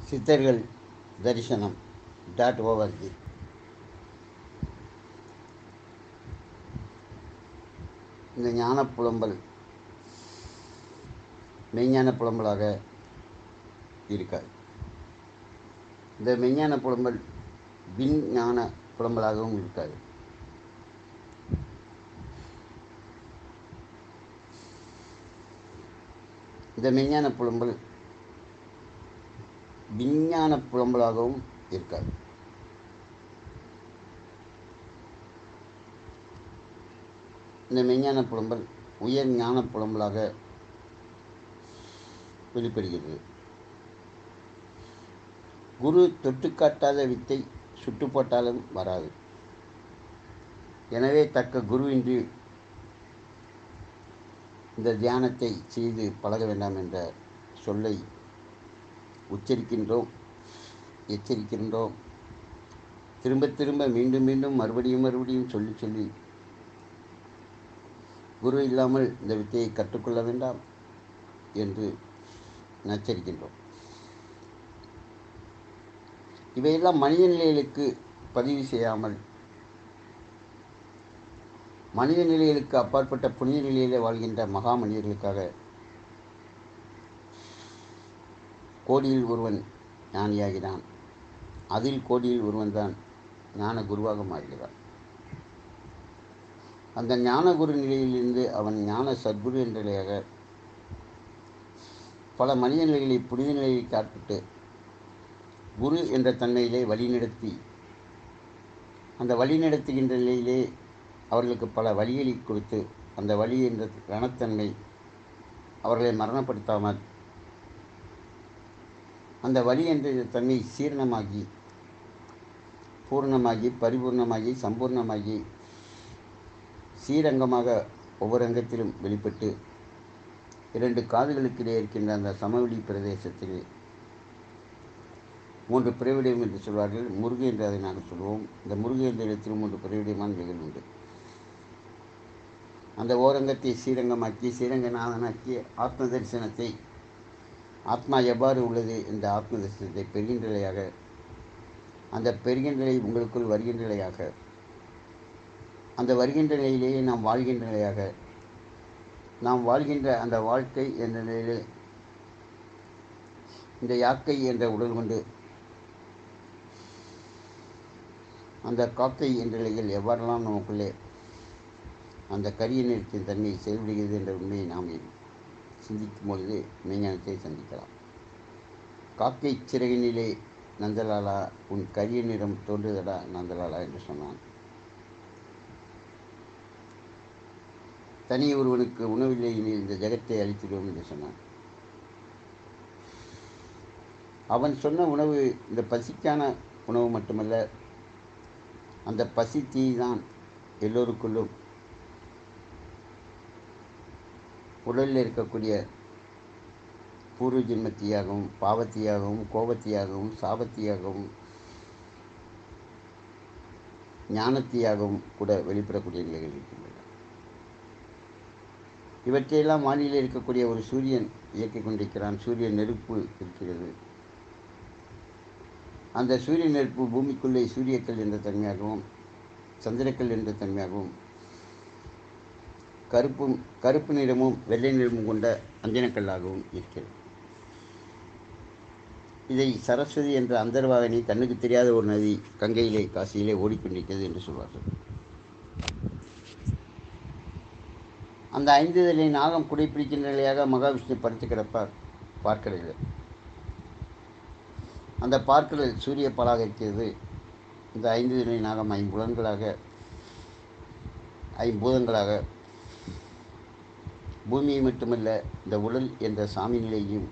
சித்தர்கள் தரிசனம் dot O R G இந்த ஞான புலம்பல் மெய்ஞான புலம்பலாக இருக்காது இந்த மெய்ஞான புலம்பல் விஞ்ஞான புலம்பலாகவும் இருக்காது இந்த மெய்ஞான புலம்பல் விஞ்ஞான புலம்பலாகவும் இருக்காது இந்த மெய்ஞான புலம்பல் உயர் ஞான புலம்பலாக வெளிப்படுகிறது குரு தொட்டு காட்டாத வித்தை சுட்டு போட்டாலும் வராது எனவே தக்க குருவின்றி இந்த தியானத்தை செய்து பழக வேண்டாம் என்ற சொல்லை உச்சரிக்கின்றோம் எச்சரிக்கின்றோம் திரும்ப திரும்ப மீண்டும் மீண்டும் மறுபடியும் மறுபடியும் சொல்லி சொல்லி குரு இல்லாமல் இந்த வித்தையை கற்றுக்கொள்ள வேண்டாம் என்று நச்சரிக்கின்றோம் இவையெல்லாம் மனித நிலைகளுக்கு பதிவு செய்யாமல் மனித நிலைகளுக்கு அப்பாற்பட்ட புனித நிலையிலே வாழ்கின்ற மகா மனிதர்களுக்காக கோடியில் ஒருவன் ஞானியாகிறான் அதில் கோடியில் ஒருவன் தான் ஞான குருவாக மாறுகிறான் அந்த ஞான குரு நிலையிலிருந்து அவன் ஞான சத்குரு என்ற நிலையாக பல மனித நிலைகளை புனித நிலையை காட்பிட்டு குரு என்ற தன்மையிலே வழிநடத்தி அந்த வழிநடத்துகின்ற நிலையிலே அவர்களுக்கு பல வழிகளை கொடுத்து அந்த வழி என்ற ரணத்தன்மை அவர்களை மரணப்படுத்தாமல் அந்த வழி என்ற தன்மை சீரணமாகி பூர்ணமாகி பரிபூர்ணமாகி சம்பூர்ணமாகி ஸ்ரீரங்கமாக ஒவ்வொரு அங்கத்திலும் வெளிப்பட்டு இரண்டு காதுகளுக்கிடையே இருக்கின்ற அந்த சமவெளி பிரதேசத்தில் மூன்று பிறவிடம் என்று சொல்வார்கள் முருகு என்று அதை நாங்கள் சொல்வோம் இந்த முருகு என்ற இடத்தில் மூன்று பிறவிடமான நிகழ்வு உண்டு அந்த ஓரங்கத்தை ஸ்ரீரங்கமாக்கி ஸ்ரீரங்கநாதனாக்கி ஆத்ம தரிசனத்தை ஆத்மா எவ்வாறு உள்ளது என்ற ஆத்ம தரிசனத்தை பெறுகின்ற நிலையாக அந்த பெறுகின்ற நிலை உங்களுக்குள் வருகின்ற நிலையாக அந்த வருகின்ற நிலையிலேயே நாம் வாழ்கின்ற நிலையாக நாம் வாழ்கின்ற அந்த வாழ்க்கை என்ற நிலையிலே இந்த யாக்கை என்ற உடல் கொண்டு அந்த காக்கை என்ற நிலையில் எவ்வாறெல்லாம் நமக்குள்ளே அந்த கரிய நிறத்தின் தன்மையை செயல்படுகிறது என்ற உண்மையை நாம் சிந்திக்கும் பொழுது மெய்ஞானத்தை சந்திக்கலாம் காக்கை சிறகினிலே நந்தலாலா உன் கரிய நிறம் தோன்றுதடா நந்தலாலா என்று சொன்னான் தனி ஒருவனுக்கு உணவில்லை எனில் இந்த ஜெகத்தை அழித்திடுவோம் என்று சொன்னான் அவன் சொன்ன உணவு இந்த பசிக்கான உணவு மட்டுமல்ல அந்த பசி தீ தான் எல்லோருக்குள்ளும் உடலில் இருக்கக்கூடிய பூர்வ ஜென்மத்தியாகவும் பாவத்தியாகவும் கோபத்தியாகவும் சாபத்தியாகவும் ஞானத்தியாகவும் கூட வெளிப்படக்கூடிய நிலைகள் இருக்கின்றன இவற்றையெல்லாம் வானிலை இருக்கக்கூடிய ஒரு சூரியன் இயக்கிக் கொண்டிருக்கிறான் சூரிய நெருப்பு இருக்கிறது அந்த சூரிய நெருப்பு பூமிக்குள்ளே சூரியக்கல் என்ற தன்மையாகவும் சந்திரக்கல் என்ற தன்மையாகவும் கருப்பும் கருப்பு நிறமும் வெள்ளை நிறமும் கொண்ட அஞ்சனக்கல்லாகவும் இருக்கிறது இதை சரஸ்வதி என்ற அந்தர்வாகினி கண்ணுக்கு தெரியாத ஒரு நதி கங்கையிலே காசியிலே ஓடிக்கொண்டிருக்கிறது என்று சொல்வார்கள் அந்த ஐந்து இதழை நாகம் குடைப்பிடிக்கின்ற நிலையாக மகாவிஷ்ணு படுத்து கிடப்பார் பார்க்கடலில் அந்த பார்க்கடல் சூரிய பலாக இருக்கிறது இந்த ஐந்து இதழை நாகம் ஐம்புலன்களாக ஐம்பூதங்களாக பூமியை மட்டுமல்ல இந்த உடல் என்ற சாமி நிலையையும்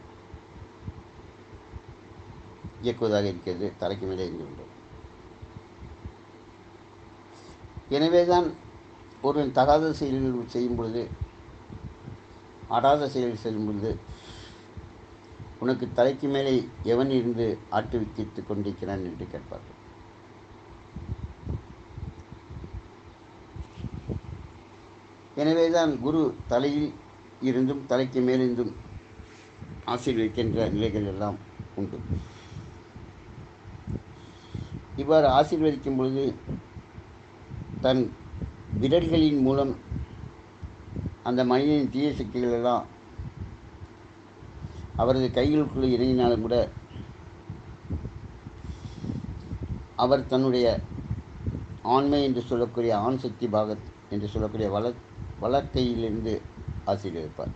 இயக்குவதாக இருக்கிறது தலைக்கு மேலே இருந்துள்ளோம் எனவேதான் ஒருவன் தகாத செயல்கள் செய்யும் பொழுது ஆடாத செயல் செய்யும் பொழுது உனக்கு தலைக்கு மேலே எவன் இருந்து ஆட்டு வித்தித்து கொண்டிருக்கிறான் என்று கேட்பார்கள் எனவேதான் குரு தலையில் இருந்தும் தலைக்கு மேலிருந்தும் ஆசீர்வதிக்கின்ற நிலைகள் எல்லாம் உண்டு இவ்வாறு ஆசீர்வதிக்கும் பொழுது தன் விரல்களின் மூலம் அந்த மனிதனின் தீய சக்திகள் எல்லாம் அவரது கைகளுக்குள்ளே இறங்கினாலும் கூட அவர் தன்னுடைய ஆண்மை என்று சொல்லக்கூடிய ஆண் சக்தி பாகத் என்று சொல்லக்கூடிய வள வலக்கையிலிருந்து ஆசீர்வதிப்பார்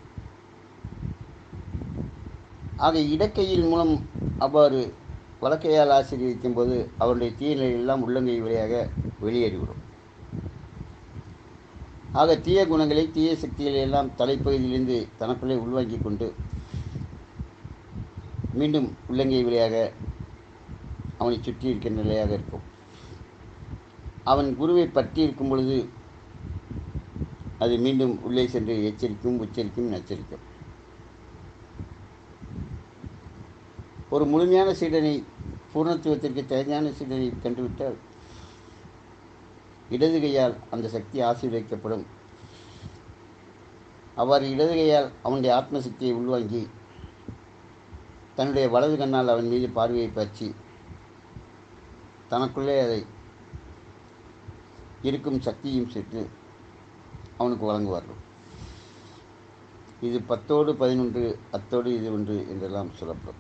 ஆக இடக்கையில் மூலம் அவ்வாறு வலக்கையால் ஆசீர்வதிக்கும் போது அவருடைய தீய எல்லாம் உள்ளங்கை வழியாக வெளியேறிவிடும் ஆக தீய குணங்களை தீய சக்திகளை எல்லாம் தலைப்பகுதியிலிருந்து தனக்குள்ளே உள்வாங்கிக் கொண்டு மீண்டும் உள்ளங்கை வழியாக அவனை சுற்றி இருக்கின்ற நிலையாக இருக்கும் அவன் குருவை பற்றி இருக்கும் பொழுது அது மீண்டும் உள்ளே சென்று எச்சரிக்கும் உச்சரிக்கும் நச்சரிக்கும் ஒரு முழுமையான சீடனை பூர்ணத்துவத்திற்கு தேவையான சீடனை கண்டுவிட்டால் இடது கையால் அந்த சக்தி ஆசீர்வதிக்கப்படும் அவ்வாறு இடது கையால் அவனுடைய ஆத்ம சக்தியை உள்வாங்கி தன்னுடைய வலது கண்ணால் அவன் மீது பார்வையை பற்றி தனக்குள்ளே அதை இருக்கும் சக்தியும் சேர்த்து அவனுக்கு வழங்குவார்கள் இது பத்தோடு பதினொன்று அத்தோடு இது ஒன்று என்றெல்லாம் சொல்லப்படும்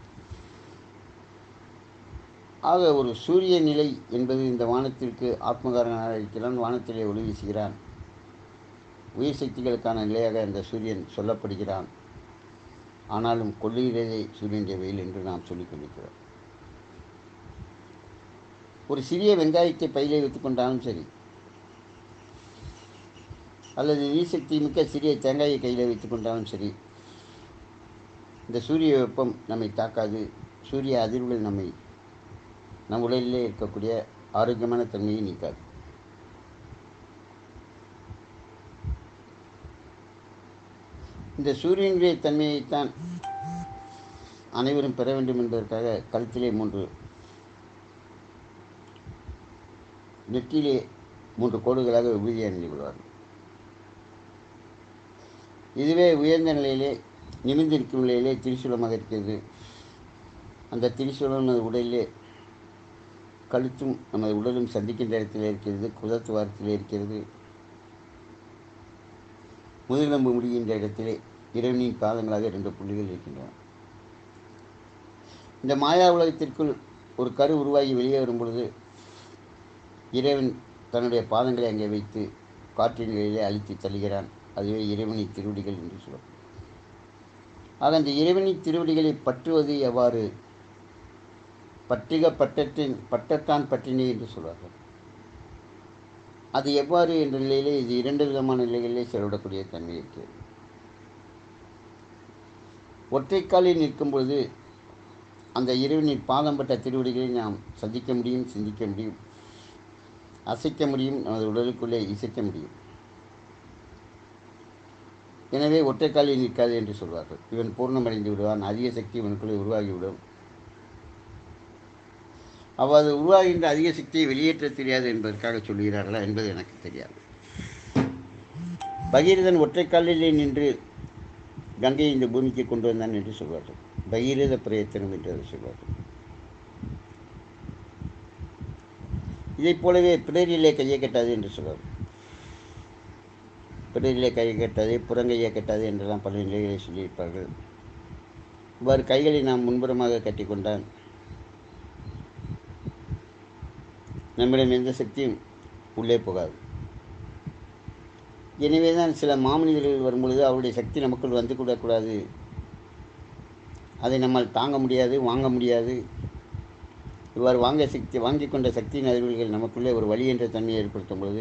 ஆக ஒரு சூரிய நிலை என்பது இந்த வானத்திற்கு ஆத்மகாரனாக இருக்கிறான் வானத்திலே ஒளி வீசுகிறான் உயிர் சக்திகளுக்கான நிலையாக அந்த சூரியன் சொல்லப்படுகிறான் ஆனாலும் கொள்ளுகிறதே சூரியனுடைய வெயில் என்று நாம் சொல்லிக் கொண்டிருக்கிறோம் ஒரு சிறிய வெங்காயத்தை பையிலே வைத்துக் கொண்டாலும் சரி அல்லது நீசக்தி மிக்க சிறிய தேங்காயை கையில் வைத்துக் கொண்டாலும் சரி இந்த சூரிய வெப்பம் நம்மை தாக்காது சூரிய அதிர்வுகள் நம்மை நம் உடலிலே இருக்கக்கூடிய ஆரோக்கியமான தன்மையை நீக்காது இந்த சூரியனுடைய தன்மையைத்தான் அனைவரும் பெற வேண்டும் என்பதற்காக கழுத்திலே மூன்று நெற்றியிலே மூன்று கோடுகளாக விபூதி அணிந்து கொள்வார்கள் இதுவே உயர்ந்த நிலையிலே நிமிர்ந்திருக்கும் நிலையிலே திரிசூலமாக இருக்கிறது அந்த திரிசூலம் நமது உடலிலே கழுத்தும் நமது உடலும் சந்திக்கின்ற இடத்தில் இருக்கிறது குதத்து வாரத்தில் இருக்கிறது முதுகெலும்பு முடிகின்ற இடத்திலே இறைவனின் பாதங்களாக இரண்டு புள்ளிகள் இருக்கின்றன இந்த மாயா உலகத்திற்குள் ஒரு கரு உருவாகி வெளியே வரும் பொழுது இறைவன் தன்னுடைய பாதங்களை அங்கே வைத்து காற்றின் நிலையிலே அழித்து தள்ளுகிறான் அதுவே இறைவனின் திருவடிகள் என்று சொல்லும் ஆக அந்த இறைவனின் திருவடிகளை பற்றுவது எவ்வாறு பற்றிக பட்டத்தின் பட்டத்தான் பற்றினே என்று சொல்வார்கள் அது எவ்வாறு என்ற நிலையிலே இது இரண்டு விதமான நிலைகளிலே செலவிடக்கூடிய தன்மை இருக்கிறது ஒற்றைக்காலில் நிற்கும் பொழுது அந்த இறைவனின் பாதம் பட்ட திருவடிகளை நாம் சந்திக்க முடியும் சிந்திக்க முடியும் அசைக்க முடியும் நமது உடலுக்குள்ளே இசைக்க முடியும் எனவே ஒற்றைக்காலில் நிற்காது என்று சொல்வார்கள் இவன் பூர்ணமடைந்து விடுவான் அதிக சக்தி இவனுக்குள்ளே உருவாகிவிடும் அவ்வாறு உருவாகின்ற அதிக சக்தியை வெளியேற்ற தெரியாது என்பதற்காக சொல்கிறார்களா என்பது எனக்கு தெரியாது பகீரதன் ஒற்றைக்காலிலே நின்று கங்கையை இந்த பூமிக்கு கொண்டு வந்தான் என்று சொல்வார்கள் பகீரத பிரயத்தனம் என்று அதை சொல்வார்கள் இதைப் போலவே பிடரிலே கையை கட்டாது என்று சொல்வார்கள் பிடரிலே கையை கட்டாது புறங்கையை கட்டாது என்றெல்லாம் பல நிலைகளை சொல்லியிருப்பார்கள் இவ்வாறு கைகளை நாம் முன்புறமாக கட்டிக்கொண்டான் நம்மிடம் எந்த சக்தியும் உள்ளே போகாது எனவே தான் சில மாமனிதர்கள் வரும்பொழுது அவருடைய சக்தி நமக்குள் வந்து கூடக்கூடாது அதை நம்மால் தாங்க முடியாது வாங்க முடியாது இவ்வாறு வாங்க சக்தி வாங்கி கொண்ட சக்தியின் அறிவுகள் நமக்குள்ளே ஒரு வழி என்ற தன்மையை ஏற்படுத்தும் பொழுது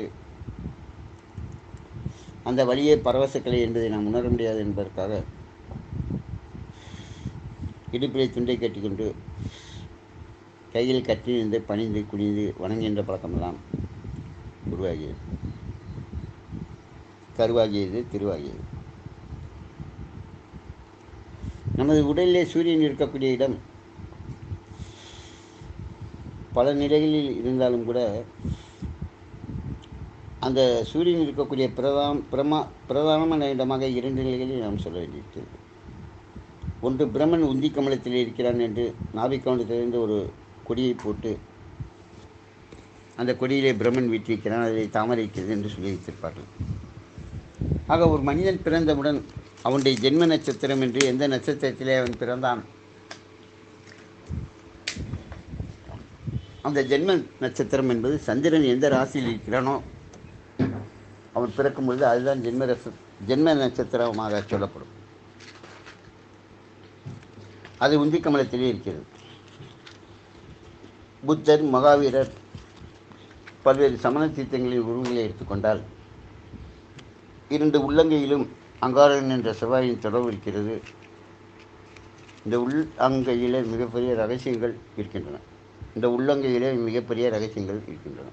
அந்த வழியே பரவசக்கலை என்பதை நாம் உணர முடியாது என்பதற்காக இடுப்பிலே துண்டை கட்டிக்கொண்டு கையில் கட்டியிருந்து பணிந்து குனிந்து வணங்குகின்ற பழக்கமெல்லாம் உருவாகியது கருவாகியது திருவாகியது நமது உடலிலே சூரியன் இருக்கக்கூடிய இடம் பல நிலைகளில் இருந்தாலும் கூட அந்த சூரியன் இருக்கக்கூடிய பிரதான பிரமா பிரதானமான இடமாக இரண்டு நிலைகளில் நாம் சொல்ல வேண்டியிருக்கிறது ஒன்று பிரம்மன் உந்தி கமலத்தில் இருக்கிறான் என்று நாபிக் கமலத்திலிருந்து ஒரு கொடியை போட்டு அந்த கொடியிலே பிரம்மன் வீட்டிருக்கிறான் அதிலே தாமரை இருக்கிறது என்று சொல்லி வைத்திருப்பார்கள் ஆக ஒரு மனிதன் பிறந்தவுடன் அவனுடைய ஜென்ம நட்சத்திரம் என்று எந்த நட்சத்திரத்திலே அவன் பிறந்தான் அந்த ஜென்ம நட்சத்திரம் என்பது சந்திரன் எந்த ராசியில் இருக்கிறானோ அவன் பிறக்கும் பொழுது அதுதான் ஜென்ம ரச ஜென்ம நட்சத்திரமாக சொல்லப்படும் அது உந்தி கமலத்திலே இருக்கிறது புத்தர் மகாவீரர் பல்வேறு சமண தீர்த்தங்களின் உருவங்களை எடுத்துக்கொண்டால் இரண்டு உள்ளங்கையிலும் அங்காரன் என்ற செவ்வாயின் தொடர்பு இருக்கிறது இந்த உள் அங்கையிலே மிகப்பெரிய ரகசியங்கள் இருக்கின்றன இந்த உள்ளங்கையிலே மிகப்பெரிய ரகசியங்கள் இருக்கின்றன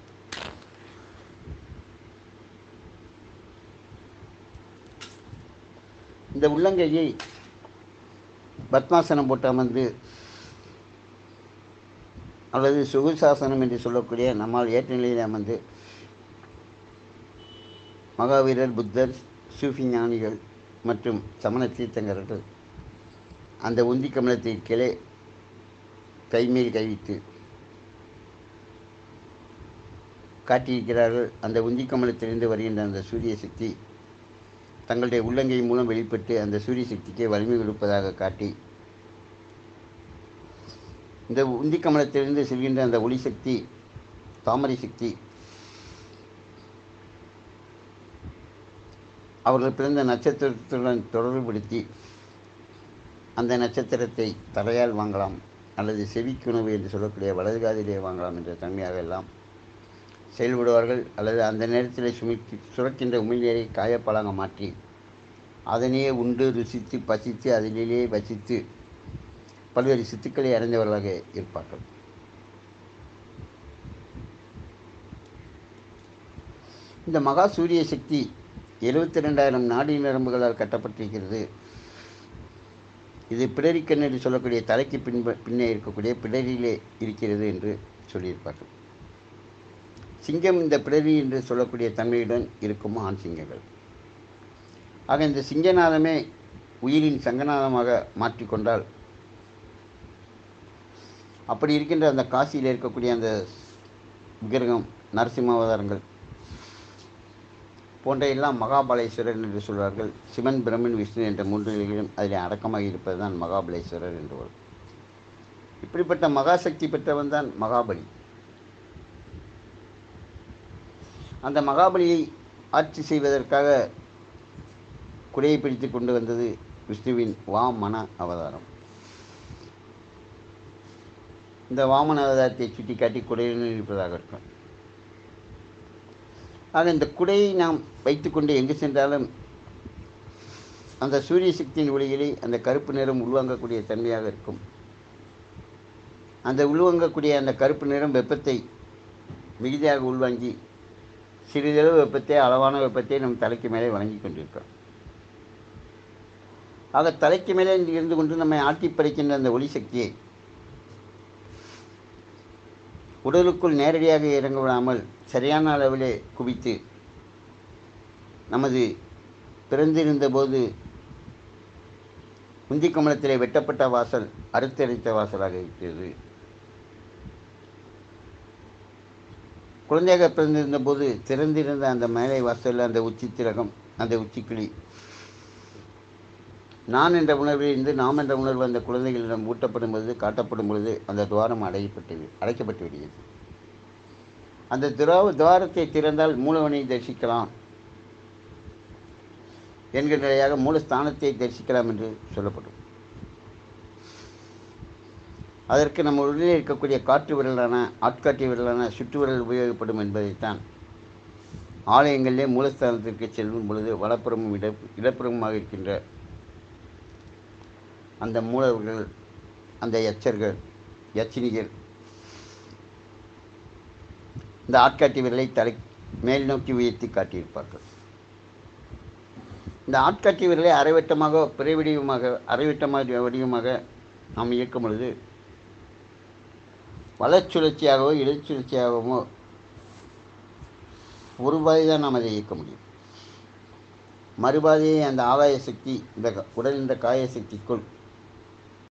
இந்த உள்ளங்கையை பத்மாசனம் போட்டு அமர்ந்து அல்லது சுகுசாசனம் என்று சொல்லக்கூடிய நம்மால் ஏற்ற நிலையில் அமர்ந்து மகாவீரர் புத்தர் சூஃபி ஞானிகள் மற்றும் சமண தீர்த்தங்கர்கள் அந்த உந்தி கமலத்தை கிளை கைமேல் கைவிட்டு காட்டியிருக்கிறார்கள் அந்த உந்தி கமலத்திலிருந்து வருகின்ற அந்த சூரிய சக்தி தங்களுடைய உள்ளங்கை மூலம் வெளிப்பட்டு அந்த சூரிய சக்திக்கு வலிமை கொடுப்பதாக காட்டி இந்த உந்தி கமலத்திலிருந்து செல்கின்ற அந்த ஒளி சக்தி தாமரை சக்தி அவர்கள் பிறந்த நட்சத்திரத்துடன் தொடர்புபடுத்தி அந்த நட்சத்திரத்தை தரையால் வாங்கலாம் அல்லது செவிக்குணவு என்று சொல்லக்கூடிய வலது காதிலே வாங்கலாம் என்ற தன்மையாக எல்லாம் செயல்படுவார்கள் அல்லது அந்த நேரத்தில் சுமிக்கி சுரக்கின்ற உமிழ்நீரை காயப்பழங்க மாற்றி அதனையே உண்டு ருசித்து பசித்து அதிலேயே வசித்து பல்வேறு சித்துக்களை அடைந்தவர்களாக இருப்பார்கள் இந்த மகா சூரிய சக்தி எழுபத்தி ரெண்டாயிரம் நாடி நரம்புகளால் கட்டப்பட்டிருக்கிறது இது பிடரிக்கண் என்று சொல்லக்கூடிய தலைக்கு பின்ப பின்னே இருக்கக்கூடிய பிடரியிலே இருக்கிறது என்று சொல்லியிருப்பார்கள் சிங்கம் இந்த பிடரி என்று சொல்லக்கூடிய தன்மையுடன் இருக்கும் ஆண் சிங்கங்கள் ஆக இந்த சிங்கநாதமே உயிரின் சங்கநாதமாக மாற்றிக்கொண்டால் அப்படி இருக்கின்ற அந்த காசியில் இருக்கக்கூடிய அந்த விக்கிரகம் நரசிம்மாவதாரங்கள் போன்ற எல்லாம் மகாபலேஸ்வரர் என்று சொல்வார்கள் சிவன் பிரம்மன் விஷ்ணு என்ற மூன்று நிலைகளும் அதில் அடக்கமாக இருப்பது தான் மகாபலேஸ்வரர் என்று வரும் இப்படிப்பட்ட மகாசக்தி பெற்றவன் தான் மகாபலி அந்த மகாபலியை ஆட்சி செய்வதற்காக குடையை பிடித்து கொண்டு வந்தது விஷ்ணுவின் வாமன அவதாரம் இந்த வாமன அவதாரத்தை சுட்டிக்காட்டி குடையுடன் இருப்பதாக இருக்கும் ஆக இந்த குடையை நாம் வைத்துக்கொண்டு எங்கு சென்றாலும் அந்த சூரிய சக்தியின் ஒளியிலே அந்த கருப்பு நிறம் உள்வாங்கக்கூடிய தன்மையாக இருக்கும் அந்த உள்வாங்கக்கூடிய அந்த கருப்பு நிறம் வெப்பத்தை மிகுதியாக உள்வாங்கி சிறிதளவு வெப்பத்தை அளவான வெப்பத்தை நம் தலைக்கு மேலே வழங்கி கொண்டிருக்கிறோம் ஆக தலைக்கு மேலே இருந்து கொண்டு நம்மை ஆட்டி படைக்கின்ற அந்த ஒளி சக்தியை உடலுக்குள் நேரடியாக இறங்க விடாமல் சரியான அளவிலே குவித்து நமது பிறந்திருந்த போது முந்தி கமலத்திலே வெட்டப்பட்ட வாசல் அறுத்தடைத்த வாசலாக இருக்கிறது குழந்தையாக பிறந்திருந்த போது திறந்திருந்த அந்த மேலை வாசலில் அந்த உச்சி திலகம் அந்த உச்சிக்கிளி நான் என்ற உணர்வில் இருந்து நாம் என்ற உணர்வு அந்த குழந்தைகளிடம் ஊட்டப்படும் பொழுது காட்டப்படும் பொழுது அந்த துவாரம் அடையப்பட்டு அடைக்கப்பட்டு விடுகிறது அந்த துராவ துவாரத்தை திறந்தால் மூலவனை தரிசிக்கலாம் என்கிற நிலையாக மூலஸ்தானத்தை தரிசிக்கலாம் என்று சொல்லப்படும் அதற்கு நம்ம உடலில் இருக்கக்கூடிய காற்று விரலான ஆட்காட்டி விரலான சுற்று விரல் உபயோகப்படும் என்பதைத்தான் ஆலயங்களிலே மூலஸ்தானத்திற்கு செல்லும் பொழுது வலப்புறமும் இட இடப்புறமுமாக இருக்கின்ற அந்த மூலவர்கள் அந்த எச்சர்கள் யச்சினிகள் இந்த ஆட்காட்டி விரலை தலை மேல் நோக்கி உயர்த்தி காட்டியிருப்பார்கள் இந்த ஆட்காட்டி விரலை அரைவட்டமாக பிறை வடிவமாக அரைவட்டமாக வடிவமாக நாம் இயக்கும் பொழுது வளச்சுழற்சியாகவோ இடைச்சுழற்சியாகவோ ஒரு பாதை தான் நாம் அதை இயக்க முடியும் மறுபாதையை அந்த ஆகாய சக்தி இந்த க- உடல் இந்த காய சக்திக்குள்